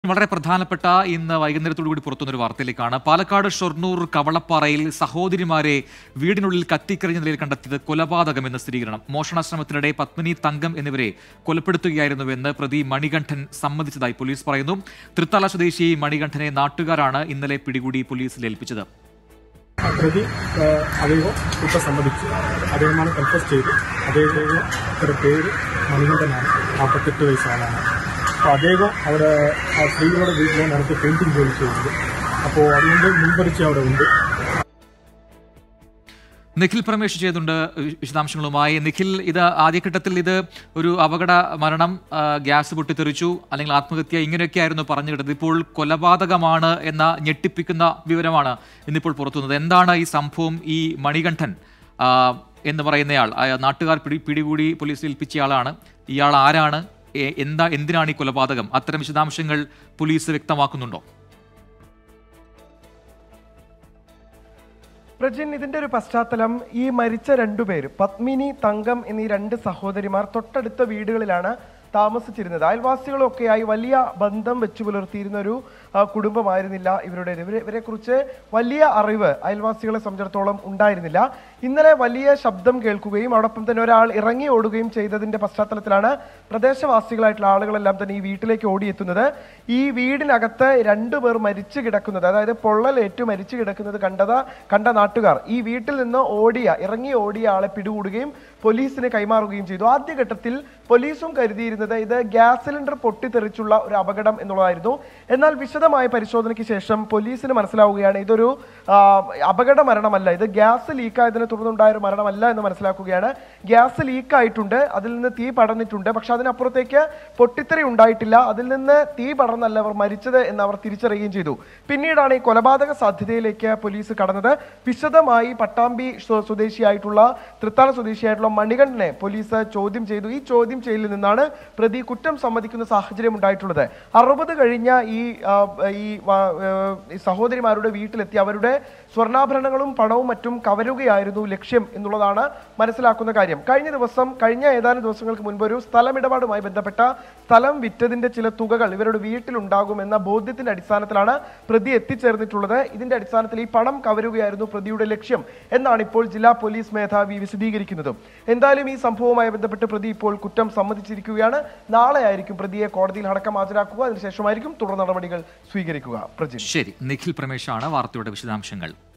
വളരെ പ്രധാനപ്പെട്ട ഇന്ന് വൈകുന്നേരത്തോടു കൂടി പുറത്തുവന്നൊരു വാർത്തയിലേക്കാണ് പാലക്കാട് ഷൊർണൂർ കവളപ്പാറയിൽ സഹോദരിമാരെ വീടിനുള്ളിൽ കത്തിക്കരിഞ്ഞ നിലയിൽ കണ്ടെത്തിയത് കൊലപാതകമെന്ന് സ്ഥിരീകരണം മോഷണ ശ്രമത്തിനിടെ പത്മിനി തങ്കം എന്നിവരെ കൊലപ്പെടുത്തുകയായിരുന്നുവെന്ന് പ്രതി മണികണ്ഠൻ സമ്മതിച്ചതായി പോലീസ് പറയുന്നു തൃത്താല സ്വദേശി മണികണ്ഠനെ നാട്ടുകാരാണ് ഇന്നലെ പിടികൂടി പോലീസിൽ ഏൽപ്പിച്ചത് പ്രതി ഏഹ്, അദ്ദേഹം ഇപ്പം സമ്മതിച്ചു അദ്ദേഹമാണ് കൺഫസ് ചെയ്തു അദ്ദേഹത്തിന്റെ പേര് മണികണ്ഠനാണ് നാൽപ്പത്തെട്ട് വയസ്സാണ് അപ്പോൾ അദ്ദേഹം അവിടെ ആ സ്ത്രീകളുടെ വീട്ടിൽ നടത്തി പെയിന്റിംഗ് ജോലി ചെയ്യുന്നത് അപ്പോൾ അതുകൊണ്ട് മുൻപരിചയം അവിടെ ഉണ്ട് നിഖിൽ പ്രമേഷ് ചെയ്തുണ്ട് വി- വിശദാംശങ്ങളുമായി നിഖിൽ ഇത് ആദ്യഘട്ടത്തിൽ ഇത് ഒരു അപകട മരണം ആ, ഗ്യാസ് പൊട്ടിത്തെറിച്ചു അല്ലെങ്കിൽ ആത്മഹത്യ ഇങ്ങനെയൊക്കെയായിരുന്നു പറഞ്ഞു കേട്ടത് ഇപ്പോൾ കൊലപാതകമാണ് എന്ന ഞെട്ടിപ്പിക്കുന്ന വിവരമാണ് ഇന്നിപ്പോൾ പുറത്തുവന്നത് എന്താണ് ഈ സംഭവം ഈ മണികണ്ഠൻ ആ, എന്ന് പറയുന്നയാൾ ആ, നാട്ടുകാർ പിടി പിടികൂടി പോലീസിൽ ഏൽപ്പിച്ചയാളാണ് ഇയാൾ ആരാണ് എ- എന്താ എന്തിനാണ് ഈ കൊലപാതകം അത്തരം വിശദാംശങ്ങൾ പോലീസ് വ്യക്തമാക്കുന്നുണ്ടോ പ്രജിൻ ഇതിന്റെ ഒരു പശ്ചാത്തലം ഈ മരിച്ച രണ്ടുപേര് പത്മിനി തങ്കം എന്നീ രണ്ട് സഹോദരിമാർ തൊട്ടടുത്ത വീടുകളിലാണ് താമസിച്ചിരുന്നത് അയൽവാസികളൊക്കെയായി വലിയ ബന്ധം വെച്ചു പുലർത്തിയിരുന്ന ഒരു ആ, കുടുംബമായിരുന്നില്ല ഇവരുടെ ഇവരെ ഇവരെ കുറിച്ച് വലിയ അറിവ് അയൽവാസികളെ സംബന്ധിച്ചിടത്തോളം ഉണ്ടായിരുന്നില്ല ഇന്നലെ വലിയ ശബ്ദം കേൾക്കുകയും അതോടൊപ്പം തന്നെ ഒരാൾ ഇറങ്ങി ഓടുകയും ചെയ്തതിന്റെ പശ്ചാത്തലത്തിലാണ് പ്രദേശവാസികളായിട്ടുള്ള ആളുകളെല്ലാം തന്നെ ഈ വീട്ടിലേക്ക് ഓടിയെത്തുന്നത് ഈ വീടിനകത്ത് രണ്ടുപേർ മരിച്ചു കിടക്കുന്നത് അതായത് പൊള്ളലേറ്റു മരിച്ചു കിടക്കുന്നത് കണ്ടത് കണ്ട നാട്ടുകാർ ഈ വീട്ടിൽ നിന്ന് ഓടിയ ഇറങ്ങി ഓടിയ ആളെ പിടികൂടുകയും പോലീസിന് കൈമാറുകയും ചെയ്തു ആദ്യഘട്ടത്തിൽ പോലീസും കരുതിയിരുന്നത് ഇത് ഗ്യാസ് സിലിണ്ടർ പൊട്ടിത്തെറിച്ചുള്ള ഒരു അപകടം എന്നുള്ളതായിരുന്നു എന്നാൽ വിശദമായ പരിശോധനയ്ക്ക് ശേഷം പോലീസിന് മനസ്സിലാവുകയാണ് ഇതൊരു ആ, അപകട മരണമല്ല ഇത് ഗ്യാസ് ലീക്കായതിനെ തുടർന്നുണ്ടായ ഒരു മരണമല്ല എന്ന് മനസ്സിലാക്കുകയാണ് ഗ്യാസ് ലീക്കായിട്ടുണ്ട് അതിൽ നിന്ന് തീ പടർന്നിട്ടുണ്ട് പക്ഷെ അതിനപ്പുറത്തേക്ക് പൊട്ടിത്തെറി ഉണ്ടായിട്ടില്ല അതിൽ നിന്ന് തീ പടർന്നല്ല അവർ മരിച്ചത് എന്ന് അവർ തിരിച്ചറിയുകയും ചെയ്തു പിന്നീടാണ് ഈ കൊലപാതക സാധ്യതയിലേക്ക് പോലീസ് കടന്നത് വിശദമായി പട്ടാമ്പി സ്വ- സ്വദേശിയായിട്ടുള്ള തൃത്താല സ്വദേശിയായിട്ടുള്ള മണികണ്ഠനെ പോലീസ് ചോദ്യം ചെയ്തു ഈ ചോദ്യം ചെയ്യലിൽ നിന്നാണ് പ്രതി കുറ്റം സമ്മതിക്കുന്ന സാഹചര്യം ഉണ്ടായിട്ടുള്ളത് അറുപത് കഴിഞ്ഞ ഈ ആ, ഈ വ- ഏഹ്, ഈ സഹോദരിമാരുടെ വീട്ടിലെത്തി അവരുടെ സ്വർണ്ണാഭരണങ്ങളും പണവും മറ്റും കവരുകയായിരുന്നു ലക്ഷ്യം എന്നുള്ളതാണ് മനസ്സിലാക്കുന്ന കാര്യം കഴിഞ്ഞ ദിവസം കഴിഞ്ഞ ഏതാനും ദിവസങ്ങൾക്ക് മുൻപ് ഒരു സ്ഥലമിടപാടുമായി ബന്ധപ്പെട്ട സ്ഥലം വിറ്റതിന്റെ ചില തുകകൾ ഇവരുടെ വീട്ടിലുണ്ടാകുമെന്ന ബോധ്യത്തിന്റെ അടിസ്ഥാനത്തിലാണ് പ്രതി എത്തിച്ചേർന്നിട്ടുള്ളത് ഇതിന്റെ അടിസ്ഥാനത്തിൽ ഈ പണം കവരുകയായിരുന്നു പ്രതിയുടെ ലക്ഷ്യം എന്നാണ് ഇപ്പോൾ ജില്ലാ പോലീസ് മേധാവി വിശദീകരിക്കുന്നത് എന്തായാലും ഈ സംഭവവുമായി ബന്ധപ്പെട്ട് പ്രതി ഇപ്പോൾ കുറ്റം സമ്മതിച്ചിരിക്കുകയാണ് നാളെ ആയിരിക്കും പ്രതിയെ കോടതിയിൽ അടക്കം ഹാജരാക്കുക അതിനുശേഷമായിരിക്കും തുടർ നടപടികൾ സ്വീകരിക്കുക പ്രജിൻ ശരി നിഖിൽ പ്രമേഷാണ് വാർത്തയുടെ വിശദാംശങ്ങൾ